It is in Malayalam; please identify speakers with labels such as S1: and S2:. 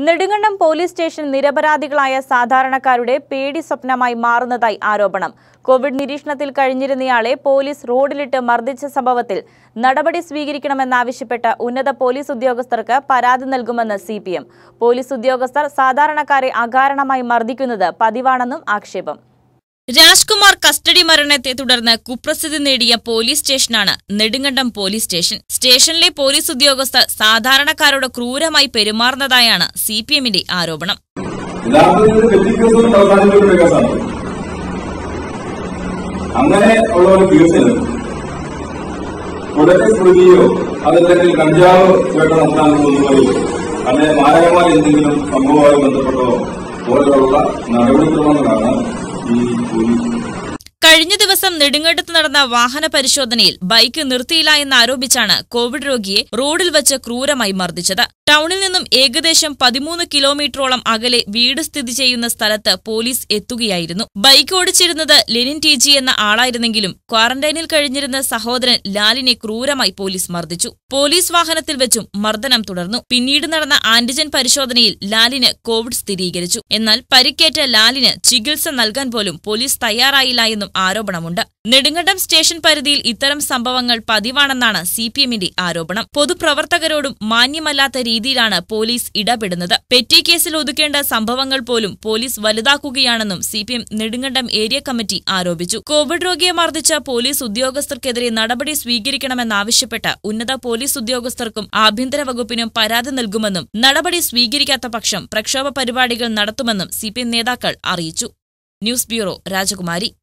S1: നെടുങ്കണ്ടം പോലീസ് സ്റ്റേഷൻ നിരപരാധികളായ സാധാരണക്കാരുടെ പേടി സ്വപ്നമായി മാറുന്നതായി ആരോപണം കോവിഡ് നിരീക്ഷണത്തിൽ കഴിഞ്ഞിരുന്നയാളെ പോലീസ് റോഡിലിട്ട് മർദ്ദിച്ച സംഭവത്തിൽ നടപടി സ്വീകരിക്കണമെന്നാവശ്യപ്പെട്ട് ഉന്നത പോലീസ് ഉദ്യോഗസ്ഥർക്ക് പരാതി നൽകുമെന്ന് സി പോലീസ് ഉദ്യോഗസ്ഥർ സാധാരണക്കാരെ അകാരണമായി മർദ്ദിക്കുന്നത് പതിവാണെന്നും ആക്ഷേപം രാജ്കുമാർ കസ്റ്റഡി മരണത്തെ തുടർന്ന് കുപ്രസിദ്ധി നേടിയ പോലീസ് സ്റ്റേഷനാണ് നെടുങ്കണ്ടം പോലീസ് സ്റ്റേഷൻ സ്റ്റേഷനിലെ പോലീസ് ഉദ്യോഗസ്ഥർ സാധാരണക്കാരോട് ക്രൂരമായി പെരുമാറുന്നതായാണ് സി പി എമ്മിന്റെ ആരോപണം
S2: യഥാർത്ഥത്തിൽ വ്യക്തിത്വം അവസാനിക്കുന്ന കേസാണ് അങ്ങനെ ഉള്ള ഒരു കേസിൽ ഉടനെ സ്മൃതിയോ അതല്ലെങ്കിൽ കഞ്ചാവ് വേട്ട നടത്താൻ തോന്നുകയോ അല്ലെങ്കിൽ മാരകമായ എന്തെങ്കിലും സംഭവവുമായി ബന്ധപ്പെട്ടോ പോലുള്ള നടപടിക്രമങ്ങളാണ് ഈ പോലീസ്
S1: കഴിഞ്ഞ ദിവസം നെടുങ്കണ്ടത്ത് നടന്ന വാഹന പരിശോധനയിൽ ബൈക്ക് നിർത്തിയില്ല എന്നാരോപിച്ചാണ് കോവിഡ് രോഗിയെ റോഡിൽ വെച്ച് ക്രൂരമായി മർദ്ദിച്ചത് ടൗണിൽ നിന്നും ഏകദേശം പതിമൂന്ന് കിലോമീറ്ററോളം അകലെ വീട് സ്ഥിതി ചെയ്യുന്ന സ്ഥലത്ത് പോലീസ് എത്തുകയായിരുന്നു ബൈക്ക് ഓടിച്ചിരുന്നത് ലെനിൻ ടി ജി എന്ന ആളായിരുന്നെങ്കിലും ക്വാറന്റൈനിൽ കഴിഞ്ഞിരുന്ന സഹോദരൻ ലാലിനെ ക്രൂരമായി പോലീസ് മർദ്ദിച്ചു പോലീസ് വാഹനത്തിൽ വെച്ചും മർദ്ദനം തുടർന്നു പിന്നീട് നടന്ന ആന്റിജൻ പരിശോധനയിൽ ലാലിന് കോവിഡ് സ്ഥിരീകരിച്ചു എന്നാൽ പരിക്കേറ്റ ലാലിന് ചികിത്സ നൽകാൻ പോലും പോലീസ് തയ്യാറായില്ല എന്നും ആരോപണമുണ്ട് നെടുങ്കണ്ടം സ്റ്റേഷൻ പരിധിയിൽ ഇത്തരം സംഭവങ്ങൾ പതിവാണെന്നാണ് സി പി എമ്മിന്റെ ആരോപണം പൊതുപ്രവർത്തകരോടും മാന്യമല്ലാത്ത രീതിയിലാണ് പോലീസ് ഇടപെടുന്നത് പെറ്റി കേസിൽ ഒതുക്കേണ്ട സംഭവങ്ങൾ പോലും പോലീസ് വലുതാക്കുകയാണെന്നും C P M Nedumkandam area committee ആരോപിച്ചു കോവിഡ് രോഗിയെ മർദ്ദിച്ച പോലീസ് ഉദ്യോഗസ്ഥർക്കെതിരെ നടപടി സ്വീകരിക്കണമെന്നാവശ്യപ്പെട്ട് ഉന്നത പോലീസ് ഉദ്യോഗസ്ഥർക്കും ആഭ്യന്തര വകുപ്പിനും പരാതി നൽകുമെന്നും നടപടി സ്വീകരിക്കാത്ത പക്ഷം പ്രക്ഷോഭ പരിപാടികൾ നടത്തുമെന്നും സി നേതാക്കൾ അറിയിച്ചു ന്യൂസ് ബ്യൂറോ രാജകുമാരി